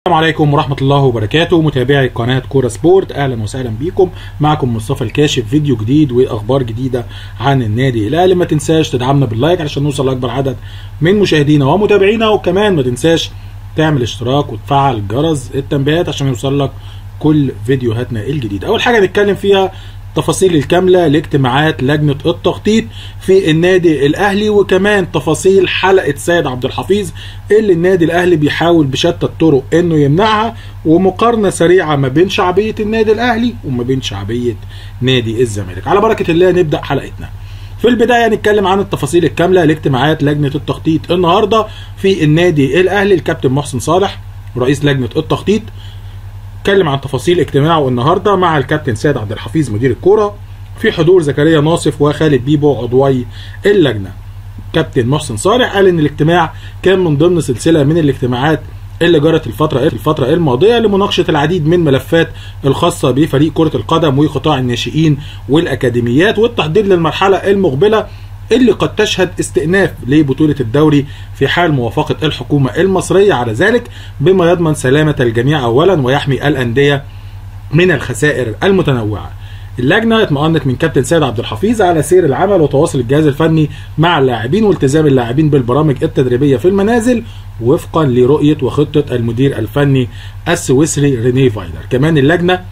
السلام عليكم ورحمة الله وبركاته متابعي قناة كورة سبورت أهلا وسهلا بيكم معكم مصطفى الكاشف فيديو جديد وأخبار جديدة عن النادي الأهلي ما تنساش تدعمنا باللايك علشان نوصل لأكبر عدد من مشاهدينا ومتابعينا وكمان ما تنساش تعمل اشتراك وتفعل جرس التنبيهات عشان يوصل لك كل فيديوهاتنا الجديدة أول حاجة نتكلم فيها التفاصيل الكاملة لاجتماعات لجنة التخطيط في النادي الأهلي وكمان تفاصيل حلقة سيد عبد الحفيظ اللي النادي الأهلي بيحاول بشتى الطرق إنه يمنعها ومقارنة سريعة ما بين شعبية النادي الأهلي وما بين شعبية نادي الزمالك على بركة الله نبدأ حلقتنا في البداية نتكلم عن التفاصيل الكاملة لاجتماعات لجنة التخطيط النهاردة في النادي الأهلي الكابتن محسن صالح رئيس لجنة التخطيط اتكلم عن تفاصيل اجتماعه النهارده مع الكابتن سيد عبد الحفيظ مدير الكوره في حضور زكريا ناصف وخالد بيبو عضوي اللجنه. كابتن محسن صالح قال ان الاجتماع كان من ضمن سلسله من الاجتماعات اللي جرت الفترة الفترة الماضية لمناقشة العديد من ملفات الخاصة بفريق كرة القدم وقطاع الناشئين والأكاديميات والتحضير للمرحلة المقبلة اللي قد تشهد استئناف لبطولة الدوري في حال موافقة الحكومة المصرية على ذلك بما يضمن سلامة الجميع أولا ويحمي الأندية من الخسائر المتنوعة اللجنة اطمأنت من كابتن سيد عبد الحفيظ على سير العمل وتواصل الجهاز الفني مع اللاعبين والتزام اللاعبين بالبرامج التدريبية في المنازل وفقا لرؤية وخطة المدير الفني السويسري ريني فايلر كمان اللجنة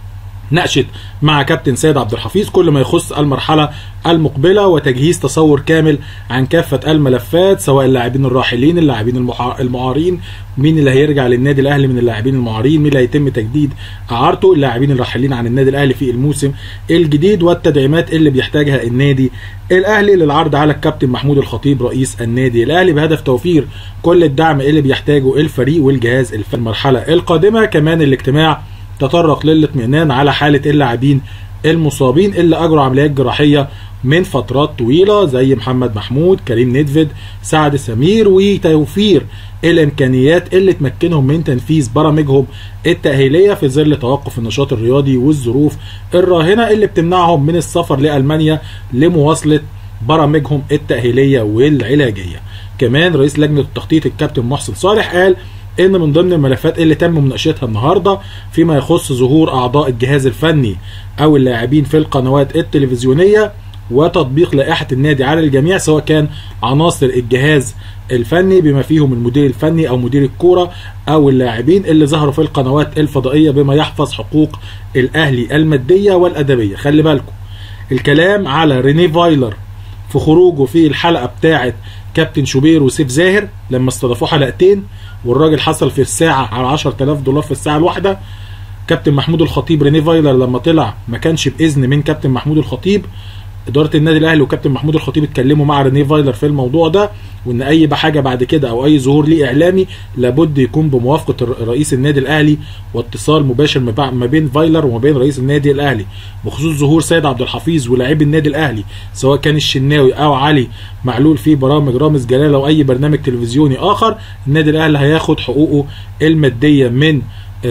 ناقشت مع كابتن سيد عبد الحفيظ كل ما يخص المرحله المقبله وتجهيز تصور كامل عن كافه الملفات سواء اللاعبين الراحلين اللاعبين المعارين مين اللي هيرجع للنادي الاهلي من اللاعبين المعارين مين اللي هيتم تجديد اعارته اللاعبين الراحلين عن النادي الاهلي في الموسم الجديد والتدعيمات اللي بيحتاجها النادي الاهلي للعرض على الكابتن محمود الخطيب رئيس النادي الاهلي بهدف توفير كل الدعم اللي بيحتاجه الفريق والجهاز في المرحله القادمه كمان الاجتماع تطرق للاطمئنان على حالة اللاعبين المصابين اللي أجروا عمليات جراحية من فترات طويلة زي محمد محمود كريم ندفد سعد سمير وتوفير الإمكانيات اللي تمكنهم من تنفيذ برامجهم التأهيلية في ظل توقف النشاط الرياضي والظروف الراهنة اللي بتمنعهم من السفر لألمانيا لمواصلة برامجهم التأهيلية والعلاجية كمان رئيس لجنة التخطيط الكابتن محسن صالح قال ان من ضمن الملفات اللي تم مناقشتها النهارده فيما يخص ظهور اعضاء الجهاز الفني او اللاعبين في القنوات التلفزيونيه وتطبيق لائحه النادي على الجميع سواء كان عناصر الجهاز الفني بما فيهم المدير الفني او مدير الكوره او اللاعبين اللي ظهروا في القنوات الفضائيه بما يحفظ حقوق الاهلي الماديه والادبيه خلي بالكم الكلام على ريني فايلر في خروجه في الحلقه بتاعه كابتن شوبير وسيف زاهر لما استضافوه حلقتين والراجل حصل في الساعة على 10000 دولار في الساعة الواحدة كابتن محمود الخطيب ريني فايلر لما طلع ما كانش بإذن من كابتن محمود الخطيب إدارة النادي الأهلي وكابتن محمود الخطيب اتكلموا مع ريني فايلر في الموضوع ده وإن أي حاجة بعد كده أو أي ظهور ليه إعلامي لابد يكون بموافقة رئيس النادي الأهلي واتصال مباشر ما بين فايلر وما بين رئيس النادي الأهلي بخصوص ظهور سيد عبد الحفيظ ولاعبي النادي الأهلي سواء كان الشناوي أو علي معلول في برامج رامز جلال أو أي برنامج تلفزيوني آخر النادي الأهلي هياخد حقوقه المادية من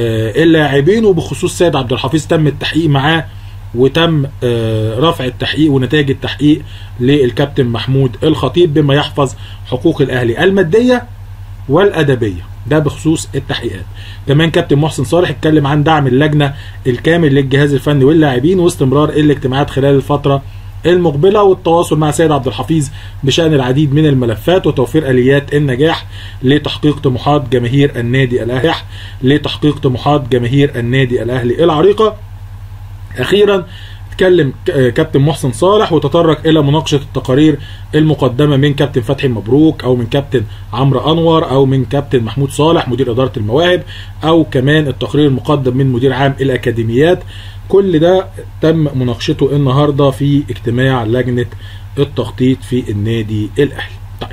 اللاعبين وبخصوص سيد عبد الحفيظ تم التحقيق معاه وتم رفع التحقيق ونتائج التحقيق للكابتن محمود الخطيب بما يحفظ حقوق الاهلي الماديه والادبيه ده بخصوص التحقيقات كمان كابتن محسن صالح اتكلم عن دعم اللجنه الكامل للجهاز الفني واللاعبين واستمرار الاجتماعات خلال الفتره المقبلة والتواصل مع سيد عبد الحفيظ بشأن العديد من الملفات وتوفير آليات النجاح لتحقيق طموحات جماهير النادي الأهلي لتحقيق طموحات جماهير النادي الأهلي العريقة اخيرا اتكلم كابتن محسن صالح وتطرق الى مناقشه التقارير المقدمه من كابتن فتحي مبروك او من كابتن عمرو انور او من كابتن محمود صالح مدير اداره المواهب او كمان التقرير المقدم من مدير عام الاكاديميات كل ده تم مناقشته النهارده في اجتماع لجنه التخطيط في النادي الاهلي طيب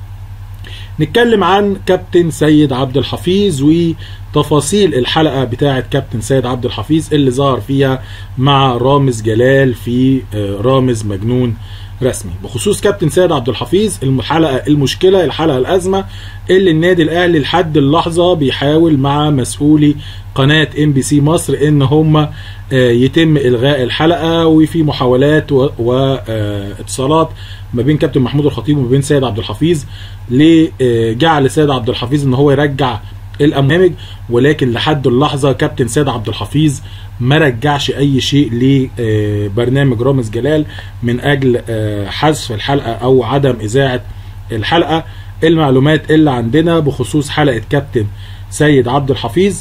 نتكلم عن كابتن سيد عبد الحفيظ وتفاصيل الحلقة بتاعة كابتن سيد عبد الحفيظ اللي ظهر فيها مع رامز جلال في رامز مجنون رسمي بخصوص كابتن سيد عبد الحفيظ الحلقة المشكلة الحلقة الأزمة اللي النادي الأهلي لحد اللحظة بيحاول مع مسؤولي قناة ام بي سي مصر ان هم يتم الغاء الحلقة وفي محاولات واتصالات ما بين كابتن محمود الخطيب وما بين سيد عبد الحفيظ لجعل سيد عبد الحفيظ ان هو يرجع الامامج ولكن لحد اللحظه كابتن سيد عبد الحفيظ ما رجعش اي شيء لبرنامج رامز جلال من اجل حذف الحلقه او عدم اذاعه الحلقه المعلومات اللي عندنا بخصوص حلقه كابتن سيد عبد الحفيظ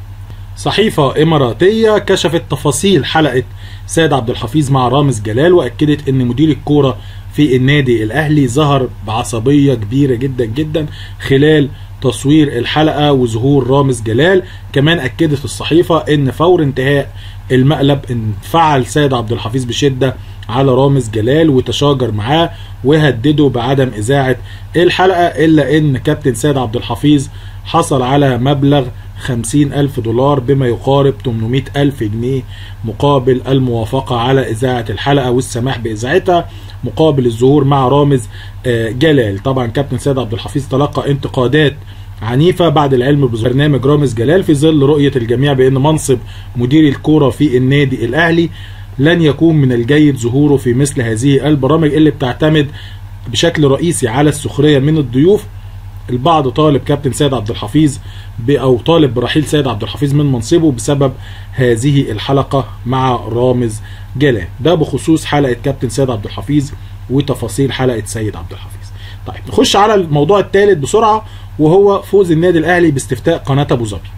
صحيفة إماراتية كشفت تفاصيل حلقة سيد عبد الحفيظ مع رامز جلال وأكدت أن مدير الكورة في النادي الأهلي ظهر بعصبية كبيرة جدا جدا خلال تصوير الحلقة وظهور رامز جلال كمان أكدت الصحيفة أن فور انتهاء المقلب انفعل سيد عبد الحفيظ بشدة على رامز جلال وتشاجر معاه وهدده بعدم إذاعة الحلقة إلا أن كابتن سيد عبد الحفيظ حصل على مبلغ خمسين ألف دولار بما يقارب 800 ألف جنيه مقابل الموافقة على إذاعة الحلقة والسماح بإذاعتها مقابل الظهور مع رامز جلال طبعا كابتن سيد عبد الحفيظ تلقى انتقادات عنيفة بعد العلم ببرنامج رامز جلال في ظل رؤية الجميع بأن منصب مدير الكورة في النادي الأهلي لن يكون من الجيد ظهوره في مثل هذه البرامج اللي بتعتمد بشكل رئيسي على السخرية من الضيوف البعض طالب كابتن سيد عبد الحفيظ او طالب برحيل سيد عبد الحفيظ من منصبه بسبب هذه الحلقه مع رامز جلال ده بخصوص حلقه كابتن سيد عبد الحفيظ وتفاصيل حلقه سيد عبد الحفيظ طيب نخش على الموضوع الثالث بسرعه وهو فوز النادي الاهلي باستفتاء قناه ابو ظبي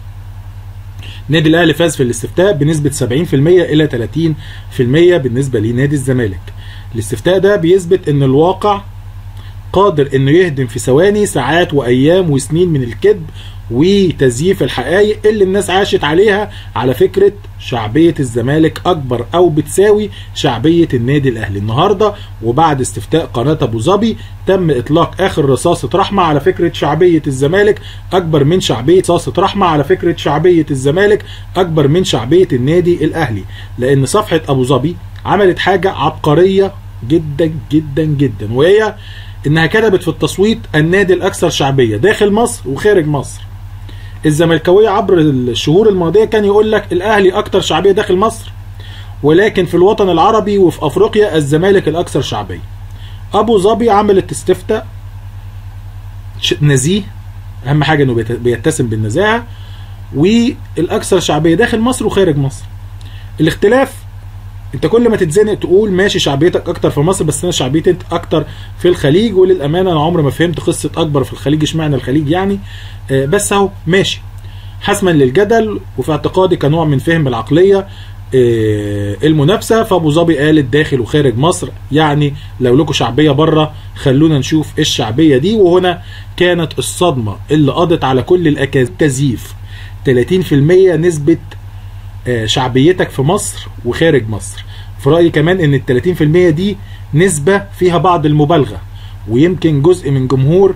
النادي الاهلي فاز في الاستفتاء بنسبه 70% الى 30% بالنسبه لنادي الزمالك الاستفتاء ده بيثبت ان الواقع قادر انه يهدم في ثواني ساعات وايام وسنين من الكذب وتزييف الحقائق اللي الناس عاشت عليها على فكره شعبيه الزمالك اكبر او بتساوي شعبيه النادي الاهلي النهارده وبعد استفتاء قناه ابو ظبي تم اطلاق اخر رصاصه رحمه على فكره شعبيه الزمالك اكبر من شعبيه رصاصه رحمه على فكره شعبيه الزمالك اكبر من شعبيه النادي الاهلي لان صفحه ابو ظبي عملت حاجه عبقريه جدا جدا جدا وهي انها كتبت في التصويت النادي الاكثر شعبيه داخل مصر وخارج مصر الزملكاويه عبر الشهور الماضيه كان يقول لك الاهلي اكثر شعبيه داخل مصر ولكن في الوطن العربي وفي افريقيا الزمالك الاكثر شعبيه ابو ظبي عملت استفتاء نزيه اهم حاجه انه بيتسم بالنزاهه والاكثر شعبيه داخل مصر وخارج مصر الاختلاف انت كل ما تتزنق تقول ماشي شعبيتك اكتر في مصر بس انا شعبيتي انت اكتر في الخليج وللامانه انا عمري ما فهمت قصه اكبر في الخليج اشمعنى الخليج يعني آه بس اهو ماشي حسما للجدل وفي اعتقادي كنوع من فهم العقليه آه المنافسه فابو ظبي قالت داخل وخارج مصر يعني لو لكم شعبيه بره خلونا نشوف الشعبيه دي وهنا كانت الصدمه اللي قضت على كل الاكاذيب تزييف 30% نسبه شعبيتك في مصر وخارج مصر في رأيي كمان ان ال 30% دي نسبة فيها بعض المبالغة ويمكن جزء من جمهور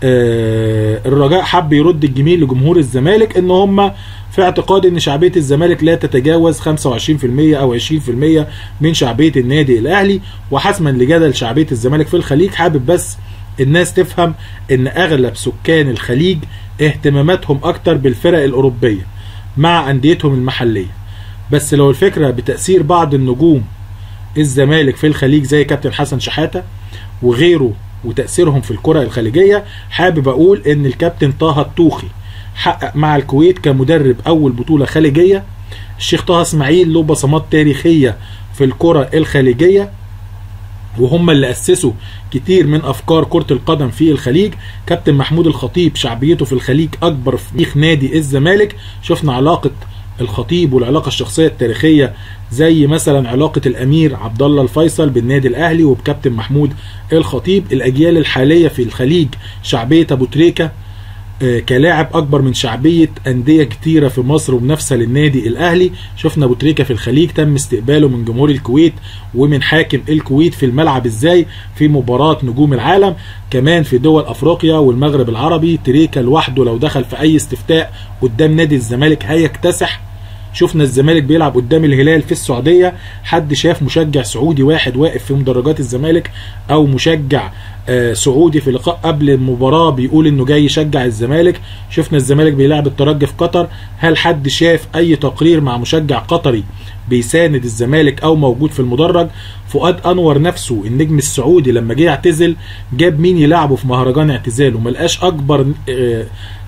الرجاء حب يرد الجميل لجمهور الزمالك ان هم في اعتقاد ان شعبية الزمالك لا تتجاوز 25% او 20% من شعبية النادي الاهلي وحسما لجدل شعبية الزمالك في الخليج حابب بس الناس تفهم ان اغلب سكان الخليج اهتماماتهم اكتر بالفرق الاوروبيه مع انديتهم المحليه بس لو الفكره بتاثير بعض النجوم الزمالك في الخليج زي كابتن حسن شحاته وغيره وتاثيرهم في الكره الخليجيه حابب اقول ان الكابتن طه الطوخي حقق مع الكويت كمدرب اول بطوله خليجيه الشيخ طه اسماعيل له بصمات تاريخيه في الكره الخليجيه وهم اللي اسسوا كتير من افكار كره القدم في الخليج كابتن محمود الخطيب شعبيته في الخليج اكبر في تاريخ نادي الزمالك شفنا علاقه الخطيب والعلاقه الشخصيه التاريخيه زي مثلا علاقه الامير عبد الله الفيصل بالنادي الاهلي وبكابتن محمود الخطيب الاجيال الحاليه في الخليج شعبيه ابو تريكه كلاعب اكبر من شعبيه انديه كتيره في مصر ومنافسه للنادي الاهلي شفنا ابو تريكه في الخليج تم استقباله من جمهور الكويت ومن حاكم الكويت في الملعب ازاي في مباراه نجوم العالم كمان في دول افريقيا والمغرب العربي تريكه لوحده لو دخل في اي استفتاء قدام نادي الزمالك هيكتسح شفنا الزمالك بيلعب قدام الهلال في السعوديه حد شاف مشجع سعودي واحد واقف في مدرجات الزمالك او مشجع آه سعودي في لقاء قبل المباراه بيقول انه جاي يشجع الزمالك شفنا الزمالك بيلعب الترجي في قطر هل حد شاف اي تقرير مع مشجع قطري بيساند الزمالك او موجود في المدرج فؤاد انور نفسه النجم السعودي لما جه يعتزل جاب مين يلعبه في مهرجان اعتزاله ملقاش اكبر آه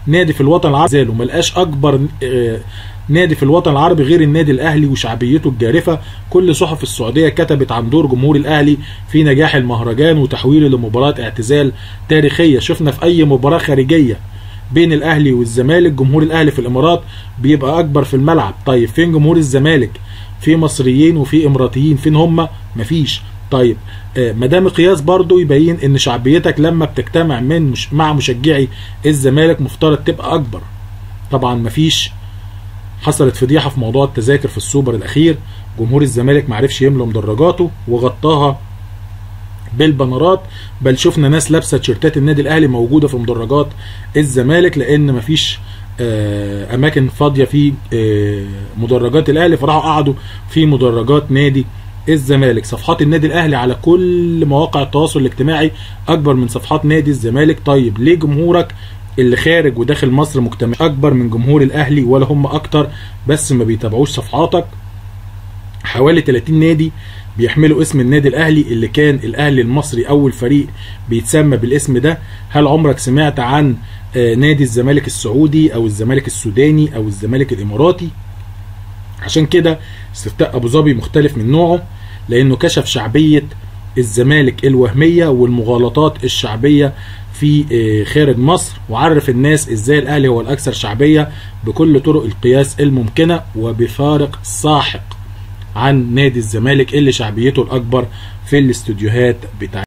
نادي في الوطن العربي زالوا ملقاش اكبر آه، نادي في الوطن العربي غير النادي الاهلي وشعبيته الجارفه كل صحف السعوديه كتبت عن دور جمهور الاهلي في نجاح المهرجان وتحويله لمباراه اعتزال تاريخيه شفنا في اي مباراه خارجيه بين الاهلي والزمالك جمهور الاهلي في الامارات بيبقى اكبر في الملعب طيب فين جمهور الزمالك في مصريين وفي اماراتيين فين هم مفيش طيب آه، ما ده مقياس برضو يبين ان شعبيتك لما بتجتمع من مش مع مشجعي الزمالك مفترض تبقى اكبر طبعا مفيش حصلت فضيحه في موضوع التذاكر في السوبر الاخير جمهور الزمالك معرفش يملى مدرجاته وغطاها بالبنرات بل شفنا ناس لابسه تيشيرتات النادي الاهلي موجوده في مدرجات الزمالك لان مفيش آه، اماكن فاضيه في آه، مدرجات الاهلي فراحوا قعدوا في مدرجات نادي الزمالك صفحات النادي الاهلي على كل مواقع التواصل الاجتماعي اكبر من صفحات نادي الزمالك طيب ليه جمهورك اللي خارج وداخل مصر مجتمع اكبر من جمهور الاهلي ولا هم اكتر بس ما بيتابعوش صفحاتك حوالي 30 نادي بيحملوا اسم النادي الاهلي اللي كان الاهلي المصري اول فريق بيتسمى بالاسم ده هل عمرك سمعت عن آه، نادي الزمالك السعودي او الزمالك السوداني او الزمالك الاماراتي عشان كده استفتاء ابو ظبي مختلف من نوعه لانه كشف شعبيه الزمالك الوهميه والمغالطات الشعبيه في آه، خارج مصر وعرف الناس ازاي الاهلي هو الاكثر شعبيه بكل طرق القياس الممكنه وبفارق ساحق عن نادي الزمالك اللي شعبيته الاكبر في الاستوديوهات بتاع